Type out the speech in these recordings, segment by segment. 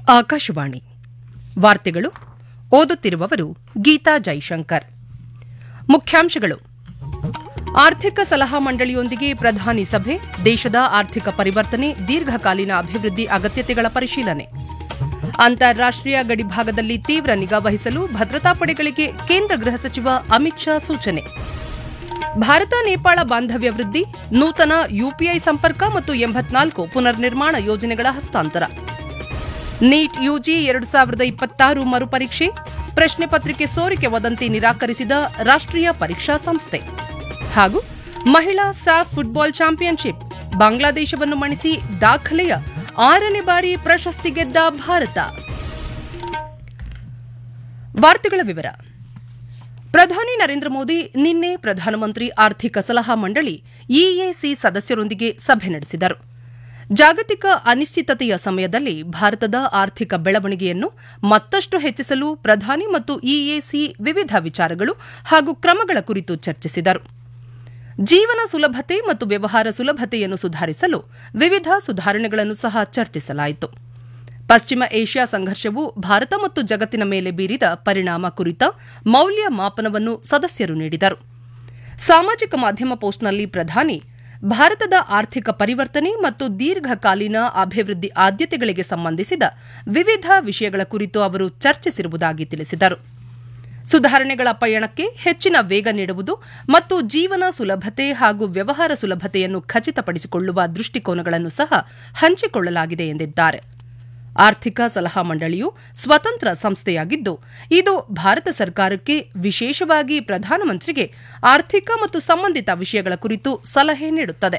ಆಕಾಶವಾಣಿ ವಾರ್ತೆಗಳು ಓದುತ್ತಿರುವವರು ಗೀತಾ ಜೈಶಂಕರ್ ಮುಖ್ಯಾಂಶಗಳು ಆರ್ಥಿಕ ಸಲಹಾ ಮಂಡಳಿಯೊಂದಿಗೆ ಪ್ರಧಾನಿ ಸಭೆ ದೇಶದ ಆರ್ಥಿಕ ಪರಿವರ್ತನೆ ದೀರ್ಘಕಾಲೀನ ಅಭಿವೃದ್ಧಿ ಅಗತ್ಯತೆಗಳ ಪರಿಶೀಲನೆ ಅಂತಾರಾಷ್ಟೀಯ ಗಡಿಭಾಗದಲ್ಲಿ ತೀವ್ರ ನಿಗಾ ವಹಿಸಲು ಭದ್ರತಾ ಪಡೆಗಳಿಗೆ ಕೇಂದ್ರ ಗೃಹ ಸಚಿವ ಅಮಿತ್ ಶಾ ಸೂಚನೆ ಭಾರತ ನೇಪಾಳ ಬಾಂಧವ್ಯ ವೃದ್ಧಿ ನೂತನ ಯುಪಿಐ ಸಂಪರ್ಕ ಮತ್ತು ಎಂಬತ್ನಾಲ್ಕು ಪುನರ್ನಿರ್ಮಾಣ ಯೋಜನೆಗಳ ಹಸ್ತಾಂತರ ನೀಟ್ ಯುಜಿ ಎರಡು ಸಾವಿರದ ಇಪ್ಪತ್ತಾರು ಮರುಪರೀಕ್ಷೆ ಪ್ರಶ್ನೆ ಪತ್ರಿಕೆ ಸೋರಿಕೆ ವದಂತಿ ನಿರಾಕರಿಸಿದ ರಾಷ್ಟ್ರೀಯ ಪರೀಕ್ಷಾ ಸಂಸ್ಥೆ ಹಾಗೂ ಮಹಿಳಾ ಸ್ಯಾಫ್ ಫುಟ್ಬಾಲ್ ಚಾಂಪಿಯನ್ಶಿಪ್ ಬಾಂಗ್ಲಾದೇಶವನ್ನು ಮಣಿಸಿ ದಾಖಲೆಯ ಆರನೇ ಬಾರಿ ಪ್ರಶಸ್ತಿ ಗೆದ್ದ ಭಾರತ ವಾರ್ತೆಗಳ ವಿವರ ಪ್ರಧಾನಿ ನರೇಂದ್ರ ಮೋದಿ ನಿನ್ನೆ ಪ್ರಧಾನಮಂತ್ರಿ ಆರ್ಥಿಕ ಸಲಹಾ ಮಂಡಳಿ ಇಎಸಿ ಸದಸ್ಯರೊಂದಿಗೆ ಸಭೆ ನಡೆಸಿದರು ಜಾಗತಿಕ ಅನಿಶ್ಚಿತತೆಯ ಸಮಯದಲ್ಲಿ ಭಾರತದ ಆರ್ಥಿಕ ಬೆಳವಣಿಗೆಯನ್ನು ಮತ್ತಷ್ಟು ಹೆಚ್ಚಿಸಲು ಪ್ರಧಾನಿ ಮತ್ತು ಇಎಸಿ ವಿವಿಧ ವಿಚಾರಗಳು ಹಾಗೂ ಕ್ರಮಗಳ ಕುರಿತು ಚರ್ಚಿಸಿದರು ಜೀವನ ಸುಲಭತೆ ಮತ್ತು ವ್ಯವಹಾರ ಸುಲಭತೆಯನ್ನು ಸುಧಾರಿಸಲು ವಿವಿಧ ಸುಧಾರಣೆಗಳನ್ನು ಸಹ ಚರ್ಚಿಸಲಾಯಿತು ಪಶ್ಚಿಮ ಏಷ್ಯಾ ಸಂಘರ್ಷವು ಭಾರತ ಮತ್ತು ಜಗತ್ತಿನ ಮೇಲೆ ಬೀರಿದ ಪರಿಣಾಮ ಕುರಿತ ಮೌಲ್ಯ ಮಾಪನವನ್ನು ಸದಸ್ಯರು ನೀಡಿದರು ಸಾಮಾಜಿಕ ಮಾಧ್ಯಮ ಪೋಸ್ಟ್ನಲ್ಲಿ ಪ್ರಧಾನಿ ಭಾರತದ ಆರ್ಥಿಕ ಪರಿವರ್ತನೆ ಮತ್ತು ದೀರ್ಘಕಾಲೀನ ಅಭಿವೃದ್ಧಿ ಆದ್ಯತೆಗಳಿಗೆ ಸಂಬಂಧಿಸಿದ ವಿವಿಧ ವಿಷಯಗಳ ಕುರಿತು ಅವರು ಚರ್ಚಿಸಿರುವುದಾಗಿ ತಿಳಿಸಿದರು ಸುಧಾರಣೆಗಳ ಪಯಣಕ್ಕೆ ಹೆಚ್ಚಿನ ವೇಗ ನೀಡುವುದು ಮತ್ತು ಜೀವನ ಸುಲಭತೆ ಹಾಗೂ ವ್ಯವಹಾರ ಸುಲಭತೆಯನ್ನು ಖಚಿತಪಡಿಸಿಕೊಳ್ಳುವ ದೃಷ್ಟಿಕೋನಗಳನ್ನು ಸಹ ಹಂಚಿಕೊಳ್ಳಲಾಗಿದೆ ಎಂದಿದ್ದಾರೆ ಆರ್ಥಿಕ ಸಲಹಾ ಮಂಡಳಿಯು ಸ್ವತಂತ್ರ ಸಂಸ್ಥೆಯಾಗಿದ್ದು ಇದು ಭಾರತ ಸರ್ಕಾರಕ್ಕೆ ವಿಶೇಷವಾಗಿ ಪ್ರಧಾನಮಂತ್ರಿಗೆ ಆರ್ಥಿಕ ಮತ್ತು ಸಂಬಂಧಿತ ವಿಷಯಗಳ ಕುರಿತು ಸಲಹೆ ನೀಡುತ್ತದೆ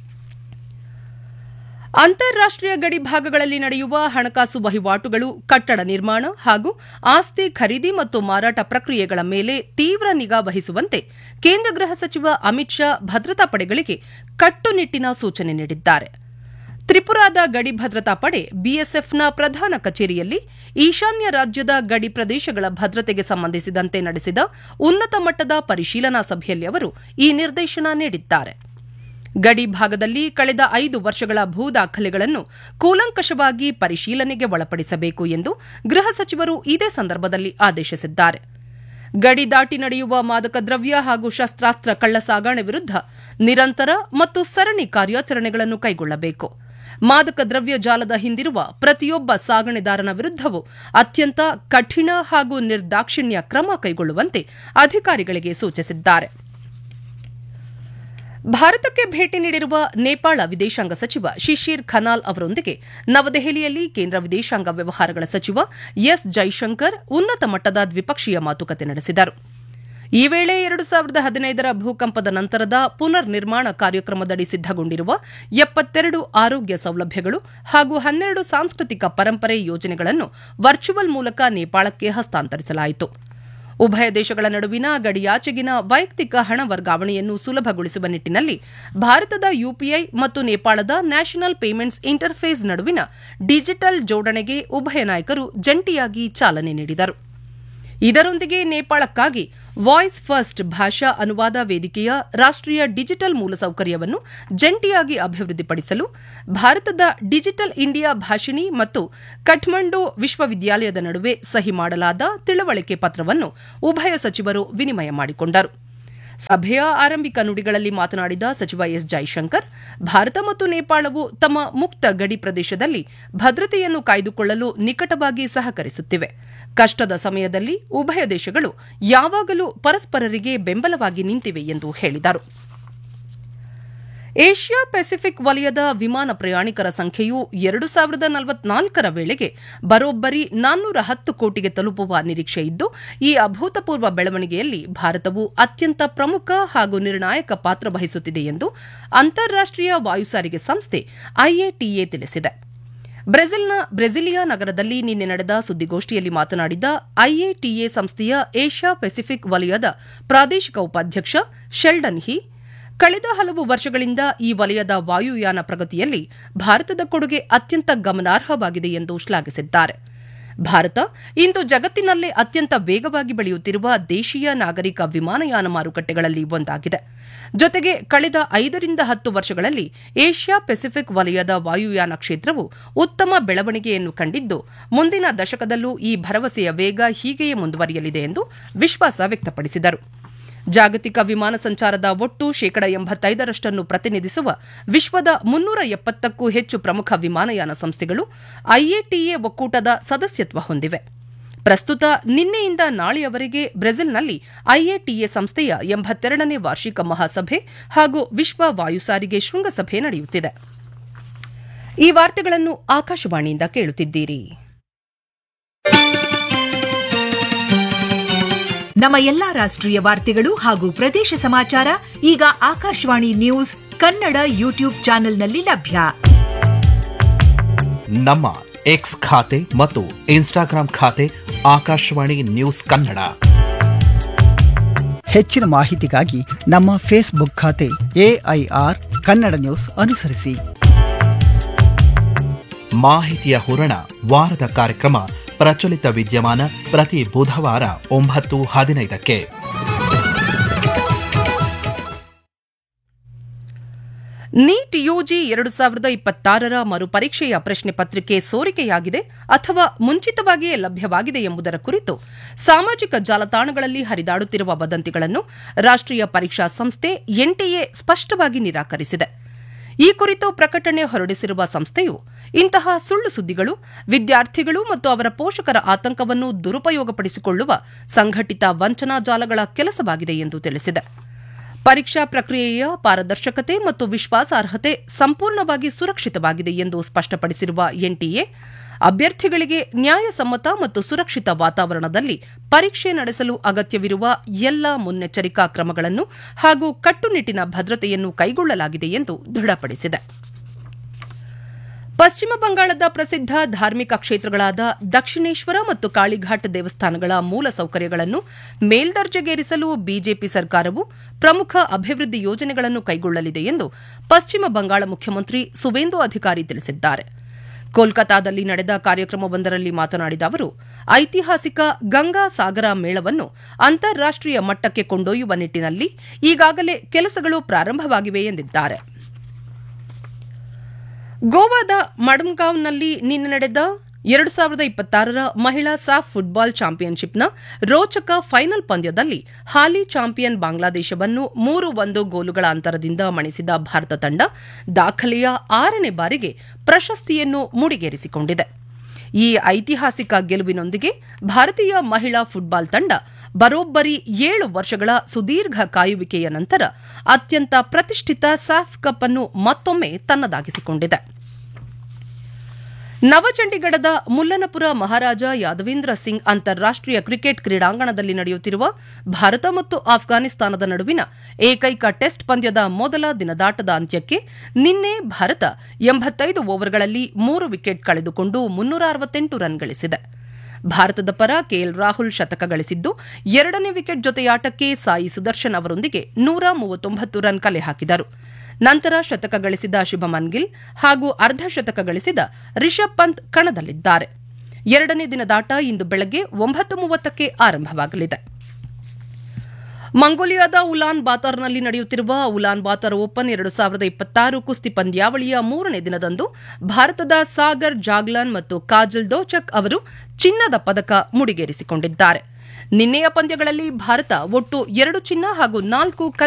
ಅಂತಾರಾಷ್ಟೀಯ ಗಡಿ ಭಾಗಗಳಲ್ಲಿ ನಡೆಯುವ ಹಣಕಾಸು ವಹಿವಾಟುಗಳು ಕಟ್ಟಡ ನಿರ್ಮಾಣ ಹಾಗೂ ಆಸ್ತಿ ಖರೀದಿ ಮತ್ತು ಮಾರಾಟ ಪ್ರಕ್ರಿಯೆಗಳ ಮೇಲೆ ತೀವ್ರ ನಿಗಾ ವಹಿಸುವಂತೆ ಕೇಂದ್ರ ಗೃಹ ಸಚಿವ ಅಮಿತ್ ಶಾ ಭದ್ರತಾ ಪಡೆಗಳಿಗೆ ಕಟ್ಟುನಿಟ್ಟಿನ ಸೂಚನೆ ನೀಡಿದ್ದಾರೆ ತ್ರಿಪುರಾದ ಗಡಿ ಭದ್ರತಾ ಪಡೆ ಬಿಎಸ್ಎಫ್ನ ಪ್ರಧಾನ ಕಚೇರಿಯಲ್ಲಿ ಈಶಾನ್ಯ ರಾಜ್ಯದ ಗಡಿ ಪ್ರದೇಶಗಳ ಭದ್ರತೆಗೆ ಸಂಬಂಧಿಸಿದಂತೆ ನಡೆಸಿದ ಉನ್ನತ ಮಟ್ಟದ ಪರಿಶೀಲನಾ ಸಭೆಯಲ್ಲಿ ಅವರು ಈ ನಿರ್ದೇಶನ ನೀಡಿದ್ದಾರೆ ಗಡಿ ಭಾಗದಲ್ಲಿ ಕಳೆದ ಐದು ವರ್ಷಗಳ ಭೂ ದಾಖಲೆಗಳನ್ನು ಕೂಲಂಕಷವಾಗಿ ಪರಿಶೀಲನೆಗೆ ಒಳಪಡಿಸಬೇಕು ಎಂದು ಗೃಹ ಸಚಿವರು ಇದೇ ಸಂದರ್ಭದಲ್ಲಿ ಆದೇಶಿಸಿದ್ದಾರೆ ಗಡಿ ದಾಟಿ ನಡೆಯುವ ಮಾದಕ ದ್ರವ್ಯ ಹಾಗೂ ಶಸ್ತ್ರಾಸ್ತ್ರ ಕಳ್ಳಸಾಗಣೆ ವಿರುದ್ಧ ನಿರಂತರ ಮತ್ತು ಸರಣಿ ಕಾರ್ಯಾಚರಣೆಗಳನ್ನು ಕೈಗೊಳ್ಳಬೇಕು ಮಾದಕ ದ್ರವ್ಯ ಜಾಲದ ಹಿಂದಿರುವ ಪ್ರತಿಯೊಬ್ಬ ಸಾಗಣೆದಾರನ ವಿರುದ್ದವೂ ಅತ್ಯಂತ ಕಠಿಣ ಹಾಗೂ ನಿರ್ದಾಕ್ಷಿಣ್ಯ ಕ್ರಮ ಕೈಗೊಳ್ಳುವಂತೆ ಅಧಿಕಾರಿಗಳಿಗೆ ಸೂಚಿಸಿದ್ದಾರೆ ಭಾರತಕ್ಕೆ ಭೇಟಿ ನೀಡಿರುವ ನೇಪಾಳ ವಿದೇಶಾಂಗ ಸಚಿವ ಶಿಶಿರ್ ಖನಾಲ್ ಅವರೊಂದಿಗೆ ನವದೆಹಲಿಯಲ್ಲಿ ಕೇಂದ್ರ ವಿದೇಶಾಂಗ ವ್ಯವಹಾರಗಳ ಸಚಿವ ಎಸ್ ಜೈಶಂಕರ್ ಉನ್ನತ ಮಟ್ಟದ ದ್ವಿಪಕ್ಷೀಯ ಮಾತುಕತೆ ನಡೆಸಿದರು ಈ ವೇಳೆ ಎರಡು ಸಾವಿರದ ಹದಿನೈದರ ಭೂಕಂಪದ ನಂತರದ ಪುನರ್ ನಿರ್ಮಾಣ ಕಾರ್ಯಕ್ರಮದಡಿ ಸಿದ್ದಗೊಂಡಿರುವ ಎಪ್ಪತ್ತೆರಡು ಆರೋಗ್ಯ ಸೌಲಭ್ಯಗಳು ಹಾಗೂ ಹನ್ನೆರಡು ಸಾಂಸ್ಕೃತಿಕ ಪರಂಪರೆ ಯೋಜನೆಗಳನ್ನು ವರ್ಚುವಲ್ ಮೂಲಕ ನೇಪಾಳಕ್ಕೆ ಹಸ್ತಾಂತರಿಸಲಾಯಿತು ಉಭಯ ದೇಶಗಳ ನಡುವಿನ ಗಡಿಯಾಚೆಗಿನ ವೈಯಕ್ತಿಕ ಹಣ ವರ್ಗಾವಣೆಯನ್ನು ಸುಲಭಗೊಳಿಸುವ ನಿಟ್ಟಿನಲ್ಲಿ ಭಾರತದ ಯುಪಿಐ ಮತ್ತು ನೇಪಾಳದ ನ್ಯಾಷನಲ್ ಪೇಮೆಂಟ್ಸ್ ಇಂಟರ್ಫೇಸ್ ನಡುವಿನ ಡಿಜಿಟಲ್ ಜೋಡಣೆಗೆ ಉಭಯ ನಾಯಕರು ಜಂಟಿಯಾಗಿ ಚಾಲನೆ ನೀಡಿದರು ಇದರೊಂದಿಗೆ ನೇಪಾಳಕ್ಕಾಗಿ ವಾಯ್ಸ್ ಫಸ್ಟ್ ಭಾಷಾ ಅನುವಾದ ವೇದಿಕೆಯ ರಾಷ್ಟೀಯ ಡಿಜಿಟಲ್ ಮೂಲಸೌಕರ್ಯವನ್ನು ಜಂಟಿಯಾಗಿ ಅಭಿವೃದ್ಧಿಪಡಿಸಲು ಭಾರತದ ಡಿಜಿಟಲ್ ಇಂಡಿಯಾ ಭಾಷಿಣಿ ಮತ್ತು ಕಠ್ಮಂಡು ವಿಶ್ವವಿದ್ಯಾಲಯದ ನಡುವೆ ಸಹಿ ಮಾಡಲಾದ ತಿಳುವಳಿಕೆ ಪತ್ರವನ್ನು ಉಭಯ ಸಚಿವರು ವಿನಿಮಯ ಮಾಡಿಕೊಂಡರು ಸಭೆಯ ಆರಂಭಿಕ ನುಡಿಗಳಲ್ಲಿ ಮಾತನಾಡಿದ ಸಚಿವ ಎಸ್ ಜೈಶಂಕರ್ ಭಾರತ ಮತ್ತು ನೇಪಾಳವು ತಮ್ಮ ಮುಕ್ತ ಗಡಿ ಪ್ರದೇಶದಲ್ಲಿ ಭದ್ರತೆಯನ್ನು ಕಾಯ್ದುಕೊಳ್ಳಲು ನಿಕಟವಾಗಿ ಸಹಕರಿಸುತ್ತಿವೆ ಕಷ್ಟದ ಸಮಯದಲ್ಲಿ ಉಭಯ ದೇಶಗಳು ಯಾವಾಗಲೂ ಪರಸ್ಪರರಿಗೆ ಬೆಂಬಲವಾಗಿ ನಿಂತಿವೆ ಎಂದು ಹೇಳಿದರು ಏಷ್ಯಾ ಪೆಸಿಫಿಕ್ ವಲಯದ ವಿಮಾನ ಪ್ರಯಾಣಿಕರ ಸಂಖ್ಯೆಯು ಎರಡು ಸಾವಿರದ ನಲವತ್ನಾಲ್ಕರ ವೇಳೆಗೆ ಬರೋಬ್ಬರಿ ನಾನ್ನೂರ ಹತ್ತು ಕೋಟಿಗೆ ತಲುಪುವ ನಿರೀಕ್ಷೆ ಇದ್ದು ಈ ಅಭೂತಪೂರ್ವ ಬೆಳವಣಿಗೆಯಲ್ಲಿ ಭಾರತವು ಅತ್ಯಂತ ಪ್ರಮುಖ ಹಾಗೂ ನಿರ್ಣಾಯಕ ಪಾತ್ರ ವಹಿಸುತ್ತಿದೆ ಎಂದು ಅಂತಾರಾಷ್ಟೀಯ ವಾಯುಸಾರಿಗೆ ಸಂಸ್ಥೆ ಐಎಟಿಎ ತಿಳಿಸಿದೆ ಬ್ರೆಜಿಲ್ನ ಬ್ರೆಜಿಲಿಯಾ ನಗರದಲ್ಲಿ ನಿನ್ನೆ ನಡೆದ ಸುದ್ದಿಗೋಷ್ಠಿಯಲ್ಲಿ ಮಾತನಾಡಿದ ಐಎಟಿಎ ಸಂಸ್ಥೆಯ ಏಷ್ಯಾ ಪೆಸಿಫಿಕ್ ವಲಯದ ಪ್ರಾದೇಶಿಕ ಉಪಾಧ್ಯಕ್ಷ ಶೆಲ್ಡನ್ ಹಿ ಕಳೆದ ಹಲವು ವರ್ಷಗಳಿಂದ ಈ ವಲಯದ ವಾಯುಯಾನ ಪ್ರಗತಿಯಲ್ಲಿ ಭಾರತದ ಕೊಡುಗೆ ಅತ್ಯಂತ ಗಮನಾರ್ಹವಾಗಿದೆ ಎಂದು ಶ್ಲಾಘಿಸಿದ್ದಾರೆ ಭಾರತ ಇಂದು ಜಗತ್ತಿನಲ್ಲೇ ಅತ್ಯಂತ ವೇಗವಾಗಿ ಬೆಳೆಯುತ್ತಿರುವ ದೇಶೀಯ ನಾಗರಿಕ ವಿಮಾನಯಾನ ಮಾರುಕಟ್ಟೆಗಳಲ್ಲಿ ಒಂದಾಗಿದೆ ಜೊತೆಗೆ ಕಳೆದ ಐದರಿಂದ ಹತ್ತು ವರ್ಷಗಳಲ್ಲಿ ಏಷ್ಯಾ ಪೆಸಿಫಿಕ್ ವಲಯದ ವಾಯುಯಾನ ಕ್ಷೇತ್ರವು ಉತ್ತಮ ಬೆಳವಣಿಗೆಯನ್ನು ಕಂಡಿದ್ದು ಮುಂದಿನ ದಶಕದಲ್ಲೂ ಈ ಭರವಸೆಯ ವೇಗ ಹೀಗೆಯೇ ಮುಂದುವರಿಯಲಿದೆ ಎಂದು ವಿಶ್ವಾಸ ವ್ಯಕ್ತಪಡಿಸಿದರು ಜಾಗತಿಕ ವಿಮಾನ ಸಂಚಾರದ ಒಟ್ಟು ಶೇಕಡ ಎಂಬತ್ತೈದರಷ್ಟನ್ನು ಪ್ರತಿನಿಧಿಸುವ ವಿಶ್ವದ ಮುನ್ನೂರ ಎಪ್ಪತ್ತಕ್ಕೂ ಹೆಚ್ಚು ಪ್ರಮುಖ ವಿಮಾನಯಾನ ಸಂಸ್ಥೆಗಳು ಐಎಟಿಎ ಒಕ್ಕೂಟದ ಸದಸ್ಯತ್ವ ಹೊಂದಿವೆ ಪ್ರಸ್ತುತ ನಿನ್ನೆಯಿಂದ ನಾಳೆಯವರೆಗೆ ಬ್ರೆಜಿಲ್ನಲ್ಲಿ ಐಎಟಿಎ ಸಂಸ್ಥೆಯ ಎಂಬತ್ತೆರಡನೇ ವಾರ್ಷಿಕ ಮಹಾಸಭೆ ಹಾಗೂ ವಿಶ್ವ ವಾಯುಸಾರಿಗೆ ಶೃಂಗಸಭೆ ನಡೆಯುತ್ತಿದೆ ಈ ವಾರ್ತೆಗಳನ್ನು ಆಕಾಶವಾಣಿಯಿಂದ ಕೇಳುತ್ತಿದ್ದೀರಿ ನಮ್ಮ ಎಲ್ಲಾ ರಾಷ್ಟ್ರೀಯ ವಾರ್ತೆಗಳು ಹಾಗೂ ಪ್ರದೇಶ ಸಮಾಚಾರ ಈಗ ಆಕಾಶವಾಣಿ ನ್ಯೂಸ್ ಕನ್ನಡ ಯೂಟ್ಯೂಬ್ ಚಾನೆಲ್ನಲ್ಲಿ ಲಭ್ಯ ನಮ್ಮ ಎಕ್ಸ್ ಖಾತೆ ಮತ್ತು ಇನ್ಸ್ಟಾಗ್ರಾಂ ಖಾತೆ ಆಕಾಶವಾಣಿ ನ್ಯೂಸ್ ಕನ್ನಡ ಹೆಚ್ಚಿನ ಮಾಹಿತಿಗಾಗಿ ನಮ್ಮ ಫೇಸ್ಬುಕ್ ಖಾತೆ ಎಐಆರ್ ಕನ್ನಡ ನ್ಯೂಸ್ ಅನುಸರಿಸಿ ಮಾಹಿತಿಯ ಹೂರಣ ವಾರದ ಕಾರ್ಯಕ್ರಮ ಪ್ರಚಲಿತ ವಿದ್ಯಮಾನ ಪ್ರತಿ ಬುಧವಾರ ಒಂಬತ್ತು ಹದಿನೈದಕ್ಕೆ ನೀಟ್ ಯುಜಿ ಎರಡು ಸಾವಿರದ ಇಪ್ಪತ್ತಾರರ ಮರುಪರೀಕ್ಷೆಯ ಪ್ರಶ್ನೆ ಪತ್ರಿಕೆ ಸೋರಿಕೆಯಾಗಿದೆ ಅಥವಾ ಮುಂಚಿತವಾಗಿಯೇ ಲಭ್ಯವಾಗಿದೆ ಎಂಬುದರ ಕುರಿತು ಸಾಮಾಜಿಕ ಜಾಲತಾಣಗಳಲ್ಲಿ ಹರಿದಾಡುತ್ತಿರುವ ವದಂತಿಗಳನ್ನು ರಾಷ್ಟ್ರೀಯ ಪರೀಕ್ಷಾ ಸಂಸ್ಥೆ ಎನ್ಟಿಎ ಸ್ಪಷ್ಟವಾಗಿ ನಿರಾಕರಿಸಿದೆ ಈ ಕುರಿತು ಪ್ರಕಟಣೆ ಹೊರಡಿಸಿರುವ ಸಂಸ್ಥೆಯು ಇಂತಹ ಸುಳ್ಳು ಸುದ್ದಿಗಳು ವಿದ್ಯಾರ್ಥಿಗಳು ಮತ್ತು ಅವರ ಪೋಷಕರ ಆತಂಕವನ್ನು ದುರುಪಯೋಗಪಡಿಸಿಕೊಳ್ಳುವ ಸಂಘಟಿತ ವಂಚನಾ ಜಾಲಗಳ ಕೆಲಸವಾಗಿದೆ ಎಂದು ತಿಳಿಸಿದೆ ಪರೀಕ್ಷಾ ಪ್ರಕ್ರಿಯೆಯ ಪಾರದರ್ಶಕತೆ ಮತ್ತು ವಿಶ್ವಾಸಾರ್ಹತೆ ಸಂಪೂರ್ಣವಾಗಿ ಸುರಕ್ಷಿತವಾಗಿದೆ ಎಂದು ಸ್ಪಷ್ಟಪಡಿಸಿರುವ ಎನ್ಟಿಎ ಅಭ್ಯರ್ಥಿಗಳಿಗೆ ನ್ಯಾಯಸಮ್ಮತ ಮತ್ತು ಸುರಕ್ಷಿತ ವಾತಾವರಣದಲ್ಲಿ ಪರೀಕ್ಷೆ ನಡೆಸಲು ಅಗತ್ಯವಿರುವ ಎಲ್ಲ ಮುನ್ನೆಚ್ಚರಿಕಾ ಕ್ರಮಗಳನ್ನು ಹಾಗೂ ಕಟ್ಟುನಿಟ್ಟಿನ ಭದ್ರತೆಯನ್ನು ಕೈಗೊಳ್ಳಲಾಗಿದೆ ಎಂದು ದೃಢಪಡಿಸಿದೆ ಪಶ್ಚಿಮ ಬಂಗಾಳದ ಪ್ರಸಿದ್ಧ ಧಾರ್ಮಿಕ ಕ್ಷೇತ್ರಗಳಾದ ದಕ್ಷಿಣೇಶ್ವರ ಮತ್ತು ಕಾಳಿಘಾಟ್ ದೇವಸ್ಥಾನಗಳ ಮೂಲ ಸೌಕರ್ಯಗಳನ್ನು ಮೇಲ್ದರ್ಜೆಗೇರಿಸಲು ಬಿಜೆಪಿ ಸರ್ಕಾರವು ಪ್ರಮುಖ ಅಭಿವೃದ್ಧಿ ಯೋಜನೆಗಳನ್ನು ಕೈಗೊಳ್ಳಲಿದೆ ಎಂದು ಪಶ್ಚಿಮ ಬಂಗಾಳ ಮುಖ್ಯಮಂತ್ರಿ ಸುವೇಂದು ಅಧಿಕಾರಿ ತಿಳಿಸಿದ್ದಾರೆ ಕೋಲ್ಕತಾದಲ್ಲಿ ನಡೆದ ಕಾರ್ಯಕ್ರಮವೊಂದರಲ್ಲಿ ಮಾತನಾಡಿದ ಅವರು ಐತಿಹಾಸಿಕ ಗಂಗಾ ಸಾಗರ ಮೇಳವನ್ನು ಅಂತಾರಾಷ್ಟೀಯ ಮಟ್ಟಕ್ಕೆ ಕೊಂಡೊಯ್ಯುವ ನಿಟ್ಟಿನಲ್ಲಿ ಈಗಾಗಲೇ ಕೆಲಸಗಳು ಪ್ರಾರಂಭವಾಗಿವೆ ಎಂದಿದ್ದಾರೆ ಗೋವಾದ ಮಡಂಗಾವ್ನಲ್ಲಿ ನಿನ್ನೆ ನಡೆದ ಎರಡು ಸಾವಿರದ ಇಪ್ಪತ್ತಾರರ ಮಹಿಳಾ ಸಾಫ್ ಫುಟ್ಬಾಲ್ ಚಾಂಪಿಯನ್ಶಿಪ್ನ ರೋಚಕ ಫೈನಲ್ ಪಂದ್ಯದಲ್ಲಿ ಹಾಲಿ ಚಾಂಪಿಯನ್ ಬಾಂಗ್ಲಾದೇಶವನ್ನು ಮೂರು ಒಂದು ಗೋಲುಗಳ ಅಂತರದಿಂದ ಮಣಿಸಿದ ಭಾರತ ತಂಡ ದಾಖಲೆಯ ಆರನೇ ಬಾರಿಗೆ ಪ್ರಶಸ್ತಿಯನ್ನು ಮುಡಿಗೇರಿಸಿಕೊಂಡಿದೆ ಈ ಐತಿಹಾಸಿಕ ಗೆಲುವಿನೊಂದಿಗೆ ಭಾರತೀಯ ಮಹಿಳಾ ಫುಟ್ಬಾಲ್ ತಂಡ ಬರೋಬ್ಬರಿ ಏಳು ವರ್ಷಗಳ ಸುದೀರ್ಘ ಕಾಯುವಿಕೆಯ ನಂತರ ಅತ್ಯಂತ ಪ್ರತಿಷ್ಠಿತ ಸಾಫ್ ಕಪ್ ಅನ್ನು ಮತ್ತೊಮ್ಮೆ ತನ್ನದಾಗಿಸಿಕೊಂಡಿದೆ ನವಚಂಡೀಗಢದ ಮುಲ್ಲನಪುರ ಮಹಾರಾಜ ಯಾದವೇಂದ್ರ ಸಿಂಗ್ ಅಂತಾರಾಷ್ಟೀಯ ಕ್ರಿಕೆಟ್ ಕ್ರೀಡಾಂಗಣದಲ್ಲಿ ನಡೆಯುತ್ತಿರುವ ಭಾರತ ಮತ್ತು ಆಫ್ಘಾನಿಸ್ತಾನದ ನಡುವಿನ ಏಕೈಕ ಟೆಸ್ಟ್ ಪಂದ್ಯದ ಮೊದಲ ದಿನದಾಟದ ಅಂತ್ಯಕ್ಕೆ ನಿನ್ನೆ ಭಾರತ ಎಂಬತ್ತೈದು ಓವರ್ಗಳಲ್ಲಿ ಮೂರು ವಿಕೆಟ್ ಕಳೆದುಕೊಂಡು ಮುನ್ನೂರ ಅರವತ್ತೆಂಟು ರನ್ ಗಳಿಸಿದೆ ಭಾರತದ ಪರ ಕೆಎಲ್ ರಾಹುಲ್ ಶತಕ ಗಳಿಸಿದ್ದು ಎರಡನೇ ವಿಕೆಟ್ ಜೊತೆಯಾಟಕ್ಕೆ ಸಾಯಿ ಸುದರ್ಶನ್ ಅವರೊಂದಿಗೆ ನೂರ ಮೂವತ್ತೊಂಬತ್ತು ರನ್ ಕಲೆ ಹಾಕಿದರು ನಂತರ ಶತಕ ಗಳಿಸಿದ ಶುಭಮನ್ ಗಿಲ್ ಹಾಗೂ ಅರ್ಧ ಶತಕ ಗಳಿಸಿದ ರಿಷಬ್ ಪಂತ್ ಕಣದಲ್ಲಿದ್ದಾರೆ ಎರಡನೇ ದಿನದಾಟ ಇಂದು ಬೆಳಗ್ಗೆ ಒಂಬತ್ತು ಮೂವತ್ತಕ್ಕೆ ಆರಂಭವಾಗಲಿದೆ ಮಂಗೋಲಿಯಾದ ಉಲಾನ್ ಬಾತರ್ನಲ್ಲಿ ನಡೆಯುತ್ತಿರುವ ಉಲಾನ್ ಬಾತರ್ ಓಪನ್ ಎರಡು ಸಾವಿರದ ಇಪ್ಪತ್ತಾರು ಕುಸ್ತಿ ಪಂದ್ಯಾವಳಿಯ ಮೂರನೇ ದಿನದಂದು ಭಾರತದ ಸಾಗರ್ ಜಾಗ್ಲಾನ್ ಮತ್ತು ಕಾಜಲ್ ದೋಚಕ್ ಅವರು ಚಿನ್ನದ ಪದಕ ಮುಡಿಗೇರಿಸಿಕೊಂಡಿದ್ದಾರೆ ನಿನ್ನೆಯ ಪಂದ್ಯಗಳಲ್ಲಿ ಭಾರತ ಒಟ್ಟು ಎರಡು ಚಿನ್ನ ಹಾಗೂ ನಾಲ್ಕು